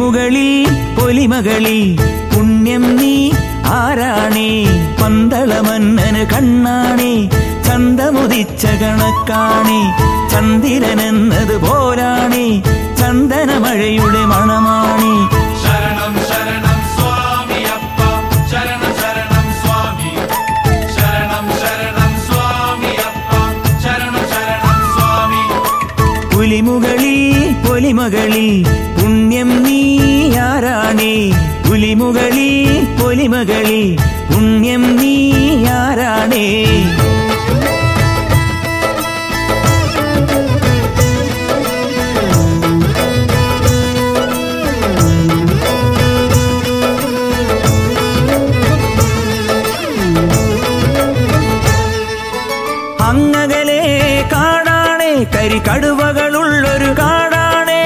പുലിമുകളിൽ പൊലിമകളിൽ പുണ്യം നീ ആരാണേ പന്തളമന്നന് കണ്ണാണേ ചന്തമുദിച്ച കണക്കാണേ ചന്ദിരനെന്നത് പോലാണേ ചന്ദനമഴയുടെ മണമാണേ ശരണം ശരണം സ്വാമി അപ്പ ശരണം ശരണം സ്വാമി ശരണം ശരണം സ്വാമി അപ്പ ശരണം ശരണം സ്വാമി പുലിമുകളിൽ പൊലിമകളിൽ പുണ്യം നീ ആരാണേ പുലിമുകളിൽ പൊലിമകളിൽ പുണ്യം നീ ആരാണേ അങ്ങകലെ കാടാണേ കരികടുവകളുള്ളൊരു കാടാണേ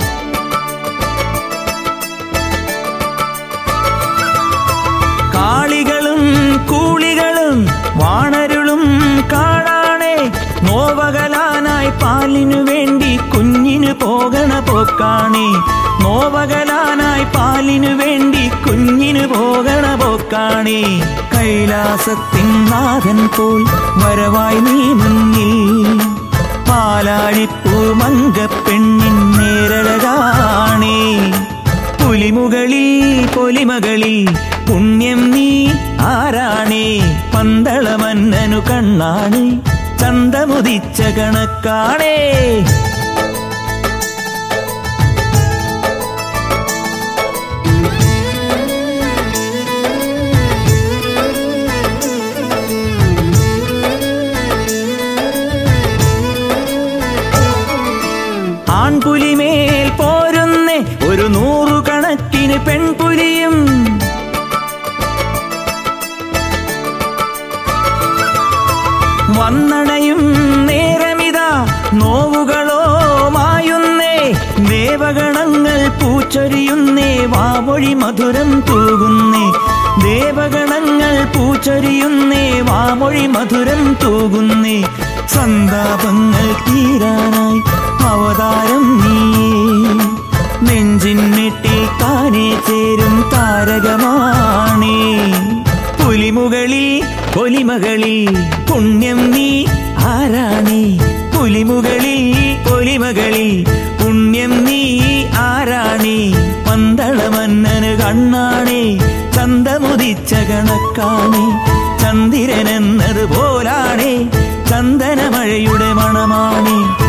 കാളികളും കൂളികളും വാണരുളും കാടാണേ നോവകലാനായി പാലിനു വേണ്ടി കുഞ്ഞിന് പോകണ പോക്കാണേ നോവകലാനായി പാലിനു വേണ്ടി കുഞ്ഞിന് പോകണ പോക്കാണേ കൈലാസത്തിൻ നാഥൻ പോൽ വരവായി നീ മുന്നിൽ പാലാഴിപ്പൂ മങ്കപ്പെണ്ണിൻ നേരഴകാണേ പുലിമുകളിൽ പൊലിമകളിൽ പുണ്യം നീ ആരാണേ പന്തളമന്നനു കണ്ണാണ് ചന്തമുദിച്ച കണക്കാണേ ആൺപുലിമേൽ പോരുന്നേ ഒരു നൂറുകണക്കിന് പെൺപുലിയും വന്നണയും നേരമിതാ നോവുകളോ മായുന്നേ ദേവഗണങ്ങൾ പൂച്ചൊരിയുന്നേ വാമൊഴി മധുരം തൂകുന്നേ ദേവഗണങ്ങൾ പൂച്ചൊരിയുന്നേ വാമൊഴി മധുരം തൂകുന്നേ സന്താപങ്ങൾ തീരാനായി അവതാരം നീയേ നെഞ്ചിന്നിട്ടിൽ താനേ ചേരും താരകമാണേ പുലിമുകളിൽ പൊലിമകളിൽ പുണ്യം നീ ആരാണേ പുലിമുകളിൽ പൊലിമകളിൽ പുണ്യം നീ ആരാണേ പന്തളമന്നന് കണ്ണാണേ ചന്തമുദിച്ച കണക്കാണേ ചന്ദിരനെന്നത് പോലാണേ ചന്ദനമഴയുടെ മണമാണേ